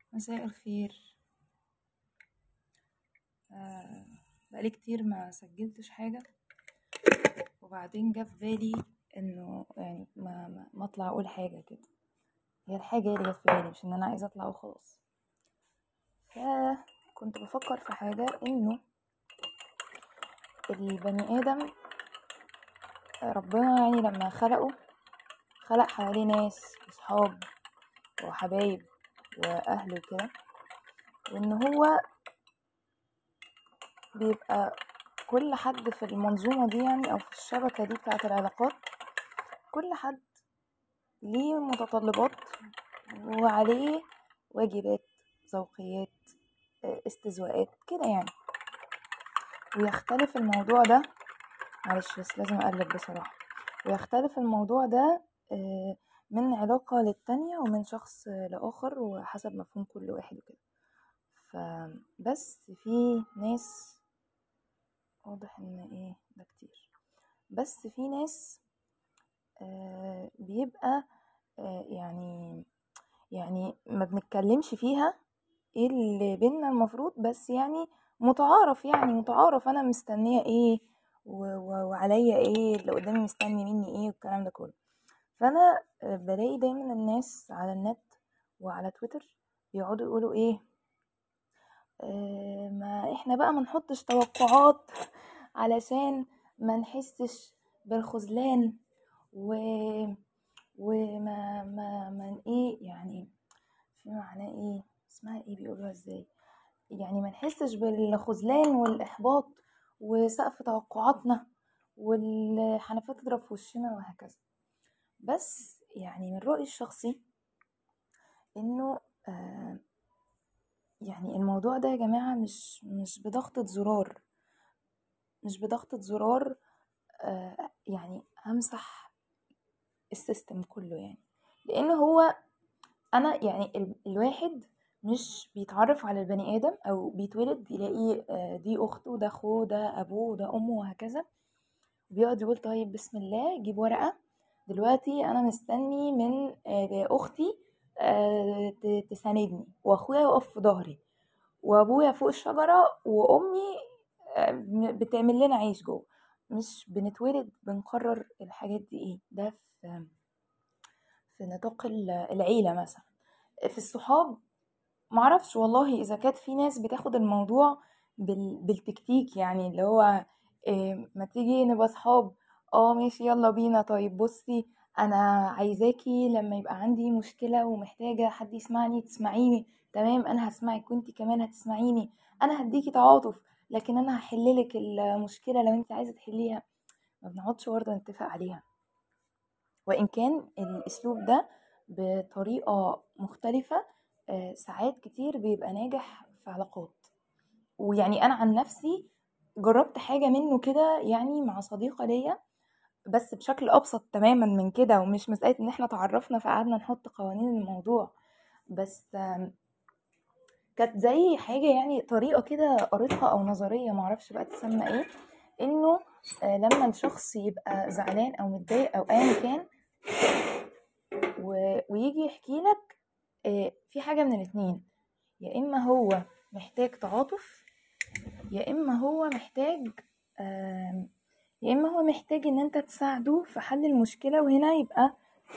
مساء الخير آه بقالي كتير ما سجلتش حاجة وبعدين جه في بالي انه يعني ما ما, ما اطلع اقول حاجة كده هي الحاجة اللي جت في بالي مش ان انا عايزة اطلع وخلاص فكنت بفكر في حاجة انه البني ادم ربنا يعني لما خلقه خلق حواليه ناس وصحاب وحبايب واهل وكده وان هو بيبقى كل حد في المنظومة دي يعني او في الشبكة دي بتاعة العلاقات كل حد ليه متطلبات وعليه واجبات ذوقيات استزواءات كده يعني ويختلف الموضوع ده معلش بس لازم اقلب بصراحة ويختلف الموضوع ده من علاقة للتانية ومن شخص لآخر وحسب مفهوم كل واحد وكده فبس في ناس واضح ان ايه ده كتير بس في ناس آه بيبقى آه يعني يعني ما بنتكلمش فيها ايه اللي بينا المفروض بس يعني متعارف يعني متعارف انا مستنيه ايه وعليا ايه اللي قدامي مستني مني ايه والكلام ده كله فانا بلاقي دايما الناس على النت وعلى تويتر بيقعدوا يقولوا ايه آه ما احنا بقى ما نحطش توقعات علشان ما نحسش بالخذلان و وما ما ما ايه يعني في معناه ايه اسمها ايه بيقولوها ازاي يعني ما نحسش بالخذلان والاحباط وسقف توقعاتنا والحنفيات تضرب في وشنا وهكذا بس يعني من رأيي الشخصي انه آه يعني الموضوع ده يا جماعة مش مش بضغطة زرار مش بضغطة زرار آه يعني همسح السيستم كله يعني لان هو انا يعني ال الواحد مش بيتعرف على البني ادم او بيتولد يلاقي آه دي اخته ده اخوه ده ابوه ده امه وهكذا بيقعد يقول طيب بسم الله جيب ورقه دلوقتي انا مستني من آه اختي تساندني واخويا يقف في ظهري وابويا فوق الشجره وامي بتعمل لنا عيش جوه مش بنتولد بنقرر الحاجات دي ايه ده في في نطاق العيله مثلا في الصحاب معرفش والله اذا كانت في ناس بتاخد الموضوع بالتكتيك يعني اللي هو إيه ما تيجي نبقى صحاب اه ماشي يلا بينا طيب بصي انا عايزاكي لما يبقى عندي مشكله ومحتاجه حد يسمعني تسمعيني تمام انا هسمعك وانتي كمان هتسمعيني انا هديكي تعاطف لكن انا هحللك المشكله لو انت عايزه تحليها ما بنقعدش برضه نتفق عليها وان كان الاسلوب ده بطريقه مختلفه ساعات كتير بيبقى ناجح في علاقات ويعني انا عن نفسي جربت حاجه منه كده يعني مع صديقه ليا بس بشكل ابسط تماما من كده ومش مساله ان احنا تعرفنا فقعدنا نحط قوانين الموضوع بس كانت زي حاجه يعني طريقه كده قريتها او نظريه معرفش بقى تسمى ايه انه لما الشخص يبقى زعلان او متضايق او ايا كان ويجي يحكي لك في حاجه من الاتنين يا اما هو محتاج تعاطف يا اما هو محتاج يا اما هو محتاج ان انت تساعده في حل المشكله وهنا يبقى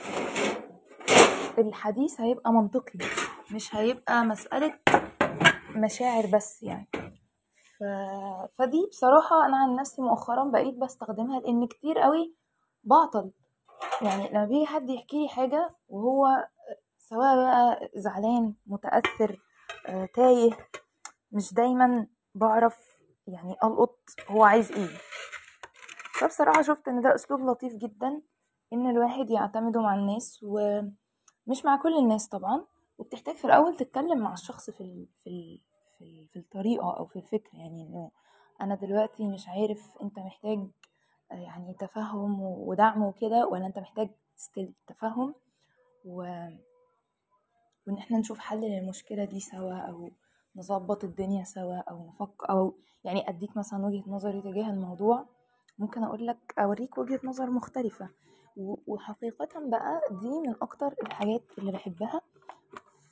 الحديث هيبقى منطقي مش هيبقى مساله مشاعر بس يعني ف... فدي بصراحة أنا عن نفسي مؤخرا بقيت بستخدمها لأن كتير قوي بعطل يعني لما بيجي حد يحكي لي حاجة وهو سواء بقى زعلان متأثر آه، تايه مش دايما بعرف يعني ألقط هو عايز ايه فبصراحة شفت ان ده اسلوب لطيف جدا ان الواحد يعتمده مع الناس ومش مع كل الناس طبعا وبتحتاج في الاول تتكلم مع الشخص في ال... في ال... في, ال... في الطريقة او في الفكرة يعني انه انا دلوقتي مش عارف انت محتاج آه، يعني تفهم ودعم وكده ولا انت محتاج ستيل تفهم و... وان احنا نشوف حل للمشكلة دي سوا او نظبط الدنيا سوا او نفكر او يعني اديك مثلا وجهة نظري تجاه الموضوع ممكن اقول لك اوريك وجهة نظر مختلفة و- وحقيقة بقى دي من اكتر الحاجات اللي بحبها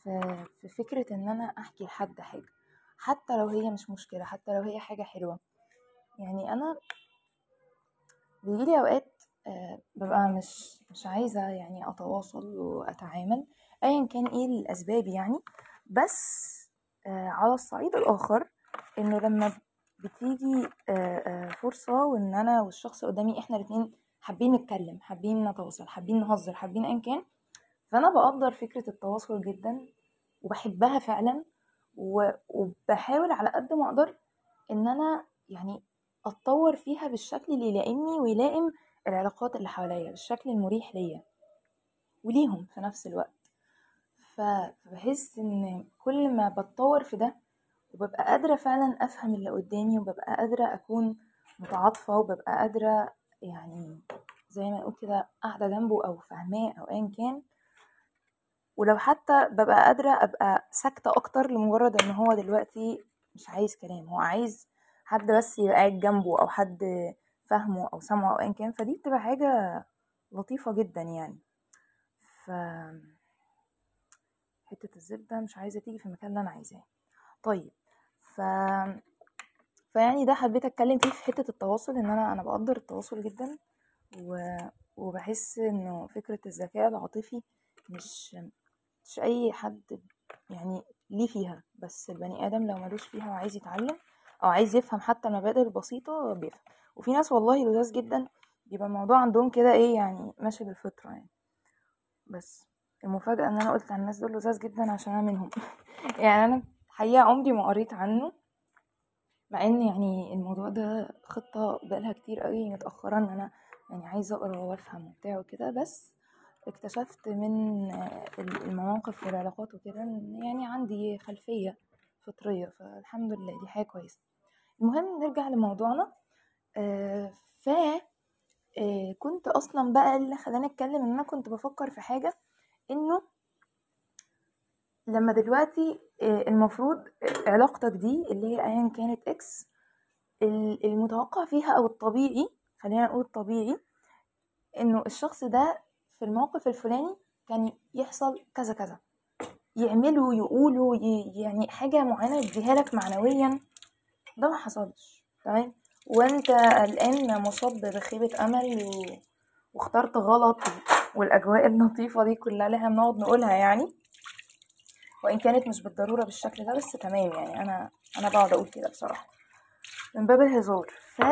في في فكرة ان انا احكي لحد حاجة حتى لو هي مش مشكلة حتى لو هي حاجة حلوة يعني انا بيجيلي اوقات آه، ببقى مش مش عايزة يعني اتواصل واتعامل ايا كان ايه الاسباب يعني بس آه، على الصعيد الاخر انه لما بتيجي آه، فرصة وان انا والشخص قدامي احنا الاتنين حابين نتكلم حابين نتواصل حابين نهزر حابين ايا كان فانا بقدر فكرة التواصل جدا وبحبها فعلا وبحاول على قد ما اقدر ان انا يعني اتطور فيها بالشكل اللي يلائمني ويلائم العلاقات اللي حواليا بالشكل المريح ليا وليهم في نفس الوقت فبحس ان كل ما بتطور في ده وببقى قادرة فعلا افهم اللي قدامي وببقى قادرة اكون متعاطفة وببقى قادرة يعني زي ما نقول كده قاعدة جنبه او فاهماه او ايا كان ولو حتى ببقى قادرة ابقى ساكتة اكتر لمجرد ان هو دلوقتي مش عايز كلام هو عايز حد بس يبقى قاعد جنبه او حد فاهمه او سامعه او ايا كان فدي بتبقى حاجة لطيفة جدا يعني ف حتة الزبدة مش عايزة تيجي في المكان اللي انا عايزاه طيب ف فيعني ده حبيت اتكلم فيه في حتة التواصل ان انا انا بقدر التواصل جدا و... وبحس انه فكرة الذكاء العاطفي مش مش اي حد يعني ليه فيها بس البني ادم لو ملوش فيها وعايز يتعلم او عايز يفهم حتى المبادئ البسيطة بيفهم وفي ناس والله لذاذ جدا بيبقى الموضوع عندهم كده ايه يعني ماشي بالفطرة يعني بس المفاجأة ان انا قلت عن الناس دول لذاذ جدا عشان انا منهم يعني انا حقيقة عمري ما قريت عنه مع ان يعني الموضوع ده خطة بقالها كتير قوي متأخرة ان انا يعني عايزة اقرا وافهم وبتاع وكده بس اكتشفت من المواقف والعلاقات وكده يعني عندي خلفية فطرية فالحمد لله دي حاجة كويسة المهم نرجع لموضوعنا آه ف آه كنت اصلا بقى اللي خلاني اتكلم ان انا كنت بفكر في حاجة انه لما دلوقتي آه المفروض علاقتك دي اللي هي ايا كانت اكس المتوقع فيها او الطبيعي خلينا نقول الطبيعي انه الشخص ده في الموقف الفلاني كان يحصل كذا كذا يعملوا يقولوا يعني حاجة معينة يديها لك معنويا ده ما حصلش تمام وانت الان مصاب بخيبة امل و... واخترت غلط والاجواء اللطيفة دي كلها لها بنقعد نقولها يعني وان كانت مش بالضرورة بالشكل ده بس تمام يعني انا انا بقعد اقول كده بصراحة من باب الهزار ف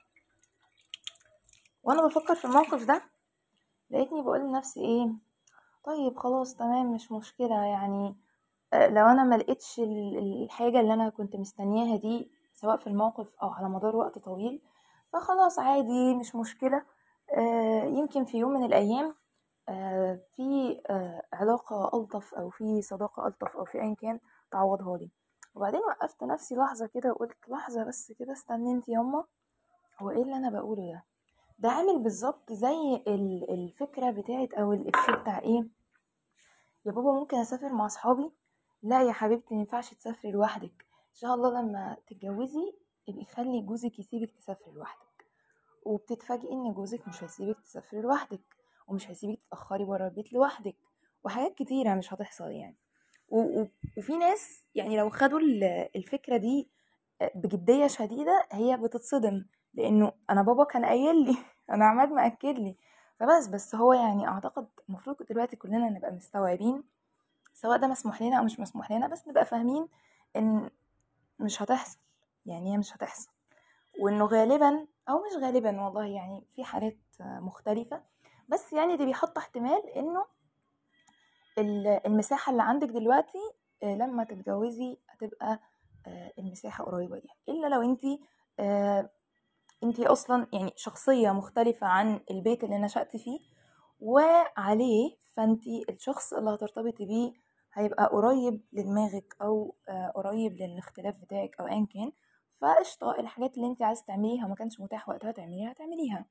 وانا بفكر في الموقف ده لقيتني بقول لنفسي ايه طيب خلاص تمام مش مشكلة يعني لو انا ما لقيتش الحاجة اللي انا كنت مستنياها دي سواء في الموقف او على مدار وقت طويل فخلاص عادي مش مشكلة يمكن في يوم من الايام في علاقة ألطف أو في صداقة ألطف أو في أيا كان تعوضها لي وبعدين وقفت نفسي لحظة كده وقلت لحظة بس كده استني انت ياما هو ايه اللي انا بقوله ده ده عامل بالظبط زي الفكرة بتاعت او الافيه بتاع ايه يا بابا ممكن اسافر مع اصحابي لا يا حبيبتي مينفعش تسافري لوحدك ان شاء الله لما تتجوزي ابقي خلي جوزك يسيبك تسافري لوحدك وبتتفاجئي ان جوزك مش هيسيبك تسافري لوحدك ومش هيسيبك تتاخري بره البيت لوحدك وحاجات كتيره مش هتحصل يعني وفي ناس يعني لو خدوا الفكره دي بجديه شديده هي بتتصدم لانه انا بابا كان قايل لي انا عماد مأكد لي فبس بس هو يعني اعتقد المفروض دلوقتي كلنا نبقى مستوعبين سواء ده مسموح لنا او مش مسموح لنا بس نبقى فاهمين ان مش هتحصل يعني هي مش هتحصل وانه غالبا او مش غالبا والله يعني في حالات مختلفة بس يعني اللي بيحط احتمال انه المساحة اللي عندك دلوقتي لما تتجوزي هتبقى المساحة قريبة ليها الا لو انتي انتي اصلا يعني شخصية مختلفة عن البيت اللي نشأت فيه وعليه فانتي الشخص اللي هترتبطي بيه هيبقى قريب لدماغك او قريب للاختلاف بتاعك او ايا كان فقشطة الحاجات اللي انت عايز تعمليها وما كانش متاح وقتها تعمليها هتعمليها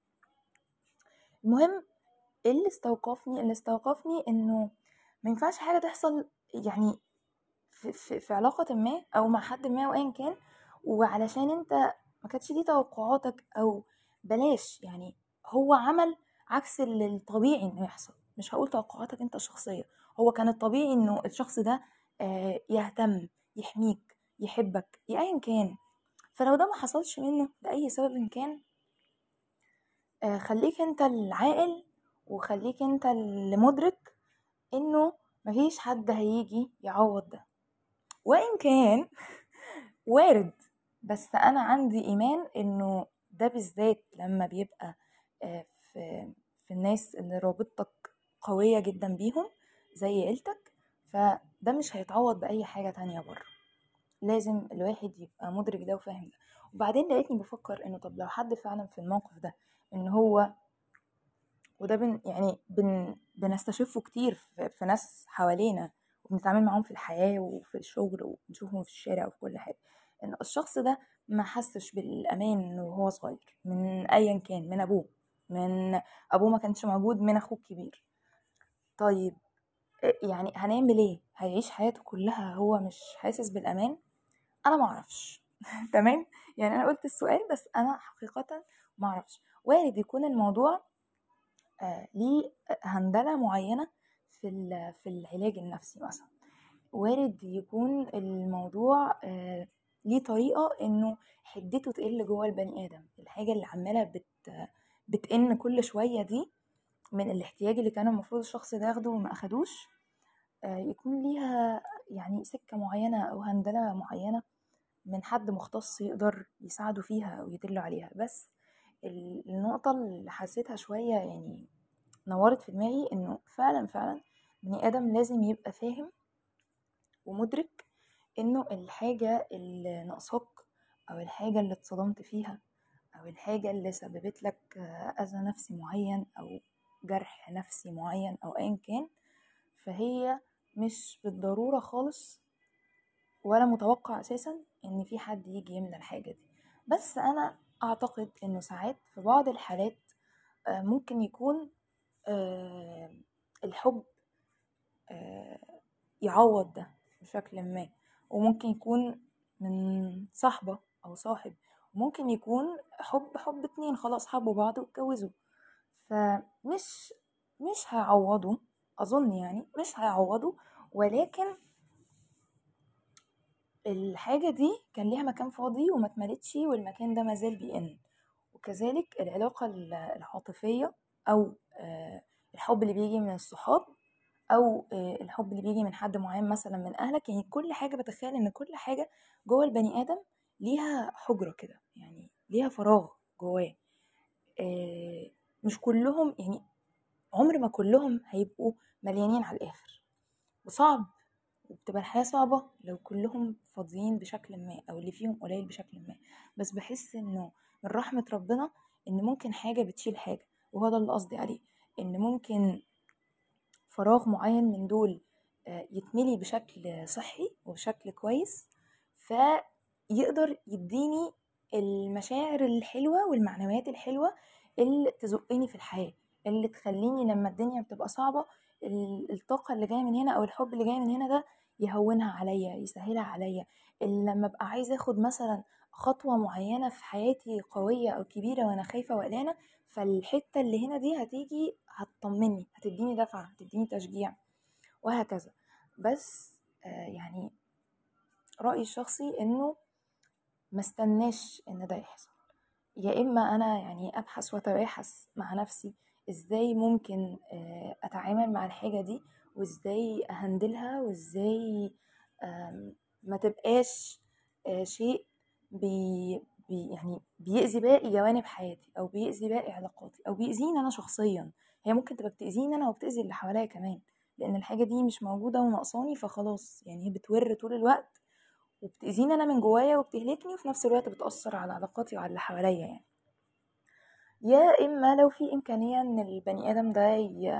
المهم اللي استوقفني اللي استوقفني انه ما ينفعش حاجة تحصل يعني في, في, في علاقة ما او مع حد ما وايا كان وعلشان انت ما كانتش دي توقعاتك او بلاش يعني هو عمل عكس اللي الطبيعي انه يحصل مش هقول توقعاتك انت الشخصية هو كان الطبيعي انه الشخص ده آه، يهتم يحميك يحبك ايا كان فلو ده ما حصلش منه لأي سبب كان آه، خليك انت العاقل وخليك انت المدرك انه مفيش حد هيجي يعوض ده وان كان وارد بس انا عندي ايمان انه ده بالذات لما بيبقى آه، في في الناس اللي رابطتك قوية جدا بيهم زي عيلتك فده مش هيتعوض بأي حاجة تانية بره لازم الواحد يبقى مدرك ده وفاهم ده وبعدين لقيتني بفكر انه طب لو حد فعلا في الموقف ده ان هو وده بن يعني بن بنستشفه كتير في, في ناس حوالينا وبنتعامل معاهم في الحياة وفي الشغل وبنشوفهم في الشارع وفي كل حاجة ان الشخص ده ما حسش بالامان وهو صغير من ايا كان من ابوه من ابوه ما كانش موجود من اخوه الكبير طيب يعني هنعمل ايه هيعيش حياته كلها هو مش حاسس بالامان انا ما اعرفش تمام يعني انا قلت السؤال بس انا حقيقه ما اعرفش وارد يكون الموضوع آه ليه هندله معينه في في العلاج النفسي مثلا وارد يكون الموضوع آه ليه طريقه انه حدته تقل جوه البني ادم الحاجه اللي عماله بت بتئن كل شويه دي من الاحتياج اللي كان المفروض الشخص ده ياخده وما اخدوش آه يكون ليها يعني سكه معينه او هندله معينه من حد مختص يقدر يساعده فيها أو يدله عليها بس النقطة اللي حسيتها شوية يعني نورت في دماغي إنه فعلا فعلا بني آدم لازم يبقى فاهم ومدرك إنه الحاجة اللي ناقصاك أو الحاجة اللي اتصدمت فيها أو الحاجة اللي سببت لك أذى نفسي معين أو جرح نفسي معين أو أيا كان فهي مش بالضرورة خالص ولا متوقع اساسا ان في حد يجي يملى الحاجه دي بس انا اعتقد انه ساعات في بعض الحالات آه، ممكن يكون آه، الحب آه، يعوض ده بشكل ما وممكن يكون من صاحبة أو صاحب وممكن يكون حب حب اتنين خلاص حبوا بعض واتجوزوا فمش مش هيعوضوا أظن يعني مش هيعوضوا ولكن الحاجة دي كان ليها مكان فاضي وما اتملتش والمكان ده مازال بيئن وكذلك العلاقة العاطفية أو آه، الحب اللي بيجي من الصحاب أو آه، الحب اللي بيجي من حد معين مثلا من أهلك يعني كل حاجة بتخيل إن كل حاجة جوه البني آدم ليها حجرة كده يعني ليها فراغ جواه آه، مش كلهم يعني عمر ما كلهم هيبقوا مليانين على الآخر وصعب وبتبقى الحياة صعبة لو كلهم فاضيين بشكل ما أو اللي فيهم قليل بشكل ما بس بحس إنه من رحمة ربنا إن ممكن حاجة بتشيل حاجة وهو ده اللي قصدي عليه إن ممكن فراغ معين من دول آه، يتملي بشكل صحي وبشكل كويس فيقدر يديني المشاعر الحلوة والمعنويات الحلوة اللي تزقني في الحياة اللي تخليني لما الدنيا بتبقى صعبة الطاقة اللي جاية من هنا أو الحب اللي جاي من هنا ده يهونها عليا يسهلها عليا لما ابقى عايزه اخد مثلا خطوه معينه في حياتي قويه او كبيره وانا خايفه وقلقانه فالحته اللي هنا دي هتيجي هتطمني هتديني دفعه هتديني تشجيع وهكذا بس آه يعني رايي الشخصي انه ما استناش ان ده يحصل يا اما انا يعني ابحث واتباحث مع نفسي ازاي ممكن آه اتعامل مع الحاجه دي وازاي اهندلها وازاي ما تبقاش آه، شيء بي بي يعني بيأذي باقي جوانب حياتي او بيأذي باقي علاقاتي او بيأذيني انا شخصيا هي ممكن تبقى بتأذيني انا وبتأذي اللي حواليا كمان لان الحاجه دي مش موجوده وناقصاني فخلاص يعني هي بتور طول الوقت وبتأذيني انا من جوايا وبتهلكني وفي نفس الوقت بتأثر على علاقاتي وعلى اللي حواليا يعني يا اما لو في امكانيه ان البني ادم ده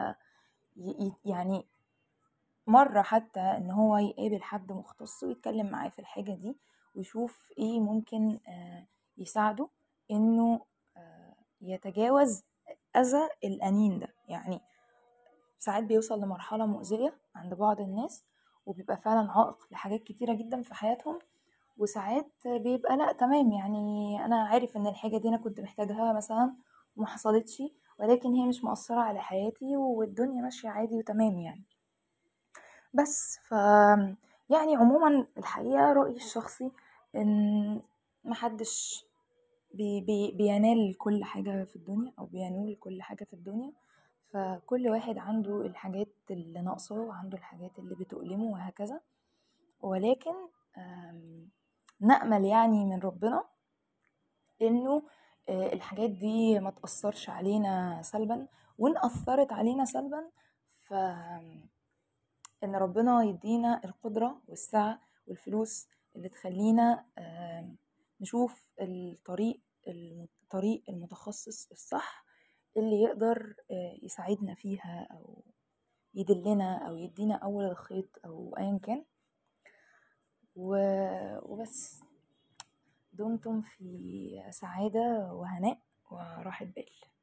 يعني مرة حتى ان هو يقابل حد مختص ويتكلم معاه في الحاجة دي ويشوف ايه ممكن آه، يساعده انه آه، يتجاوز اذى الانين ده يعني ساعات بيوصل لمرحلة مؤذية عند بعض الناس وبيبقى فعلا عائق لحاجات كتيرة جدا في حياتهم وساعات بيبقى لا تمام يعني انا عارف ان الحاجة دي انا كنت محتاجها مثلا ومحصلتش ولكن هي مش مؤثرة على حياتي والدنيا ماشية عادي وتمام يعني بس ف يعني عموما الحقيقة رأيي الشخصي ان محدش بي بي بينال كل حاجة في الدنيا او بينول كل حاجة في الدنيا فكل واحد عنده الحاجات اللي ناقصاه وعنده الحاجات اللي بتؤلمه وهكذا ولكن نأمل يعني من ربنا انه الحاجات دي ما تأثرش علينا سلبا وان أثرت علينا سلبا ف ان ربنا يدينا القدرة والسعة والفلوس اللي تخلينا نشوف الطريق الطريق المتخصص الصح اللي يقدر يساعدنا فيها او يدلنا او يدينا اول الخيط او ايا كان وبس دمتم في سعادة وهناء وراحة بال